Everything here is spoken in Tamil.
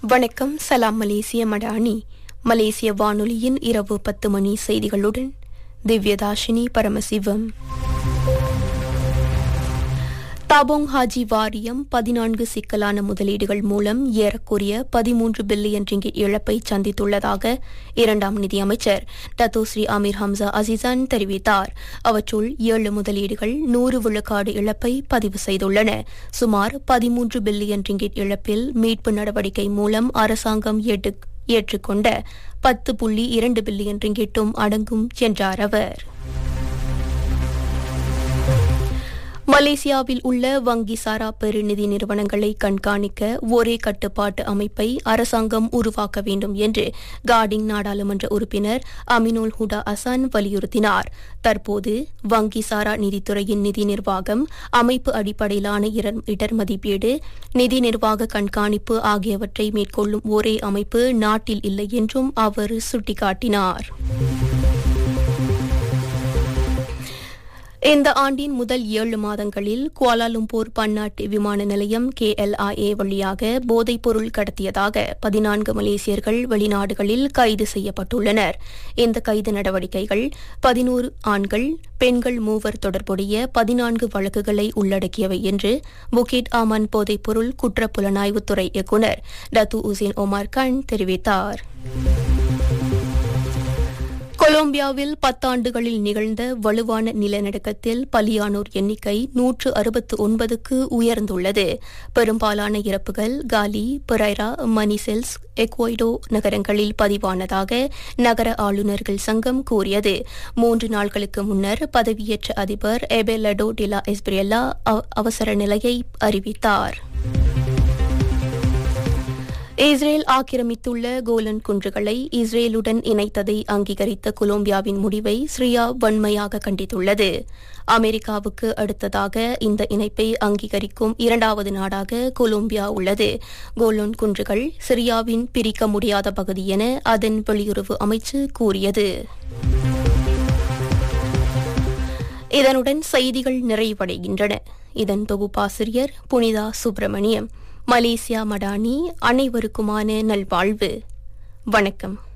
வணக்கம் சலாம் மலேசிய மடானி மலேசிய வானொலியின் இரவு பத்து மணி செய்திகளுடன் திவ்யதாஷினி பரமசிவம் தாபோங் ஹாஜி வாரியம் பதினான்கு சிக்கலான முதலீடுகள் மூலம் ஏறக்குறைய பதிமூன்று பில்லியன் ரிங்கிட் இழப்பை சந்தித்துள்ளதாக இரண்டாம் நிதியமைச்சர் டத்தோஸ்ரீ அமீர் ஹம்சா அசிசான் தெரிவித்தார் அவற்றுள் ஏழு முதலீடுகள் நூறு விழுக்காடு இழப்பை பதிவு செய்துள்ளன சுமார் பதிமூன்று பில்லியன் ரிங்கிட் இழப்பில் மீட்பு நடவடிக்கை மூலம் அரசாங்கம் ஏற்றுக்கொண்ட பத்து புள்ளி இரண்டு பில்லியன் ரிங்கிட்டும் அடங்கும் என்றார் அவர் மலேசியாவில் உள்ள வங்கி சாரா பெருநிதி நிறுவனங்களை கண்காணிக்க ஒரே கட்டுப்பாட்டு அமைப்பை அரசாங்கம் உருவாக்க வேண்டும் என்று கார்டிங் நாடாளுமன்ற உறுப்பினர் அமினுல் ஹுடா அசான் வலியுறுத்தினார் தற்போது வங்கி சாரா நிதித்துறையின் நிதி நிர்வாகம் அமைப்பு அடிப்படையிலான இடர் மதிப்பீடு நிதி நிர்வாக கண்காணிப்பு ஆகியவற்றை மேற்கொள்ளும் ஒரே அமைப்பு நாட்டில் இல்லை என்றும் அவர் சுட்டிக்காட்டினார் இந்த ஆண்டின் முதல் ஏழு மாதங்களில் குவாலாலும்பூர் பன்னாட்டு விமான நிலையம் கேஎல்ஐஏ வழியாக போதைப்பொருள் கடத்தியதாக பதினான்கு மலேசியர்கள் வெளிநாடுகளில் கைது செய்யப்பட்டுள்ளனர் இந்த கைது நடவடிக்கைகள் பதினோரு ஆண்கள் பெண்கள் மூவர் தொடர்புடைய பதினான்கு வழக்குகளை உள்ளடக்கியவை என்று புகிட் ஆமன் போதைப்பொருள் குற்றப்புலனாய்வுத்துறை இயக்குநர் டத்து உசேன் ஒமார் கான் தெரிவித்தார் கொலம்பியாவில் பத்தாண்டுகளில் நிகழ்ந்த வலுவான நிலநடுக்கத்தில் பலியானோர் எண்ணிக்கை நூற்று அறுபத்து ஒன்பதுக்கு உயர்ந்துள்ளது பெரும்பாலான இறப்புகள் காலி பெரைரா மணிசெல்ஸ் எக்வைடோ நகரங்களில் பதிவானதாக நகர ஆளுநர்கள் சங்கம் கூறியது மூன்று நாட்களுக்கு முன்னர் பதவியேற்ற அதிபர் எபெலடோ டிலா எஸ்பிரியல்லா அவசர நிலையை அறிவித்தார் இஸ்ரேல் ஆக்கிரமித்துள்ள கோலன் குன்றுகளை இஸ்ரேலுடன் இணைத்ததை அங்கீகரித்த கொலம்பியாவின் முடிவை சிரியா வன்மையாக கண்டித்துள்ளது அமெரிக்காவுக்கு அடுத்ததாக இந்த இணைப்பை அங்கீகரிக்கும் இரண்டாவது நாடாக கொலம்பியா உள்ளது கோலோன் குன்றுகள் சிரியாவின் பிரிக்க முடியாத பகுதி என அதன் வெளியுறவு அமைச்சு கூறியது இதனுடன் செய்திகள் நிறைவடைகின்றன இதன் தொகுப்பாசிரியர் புனிதா சுப்பிரமணியம் மலேசியா மடானி அனைவருக்குமான நல்வாழ்வு வணக்கம்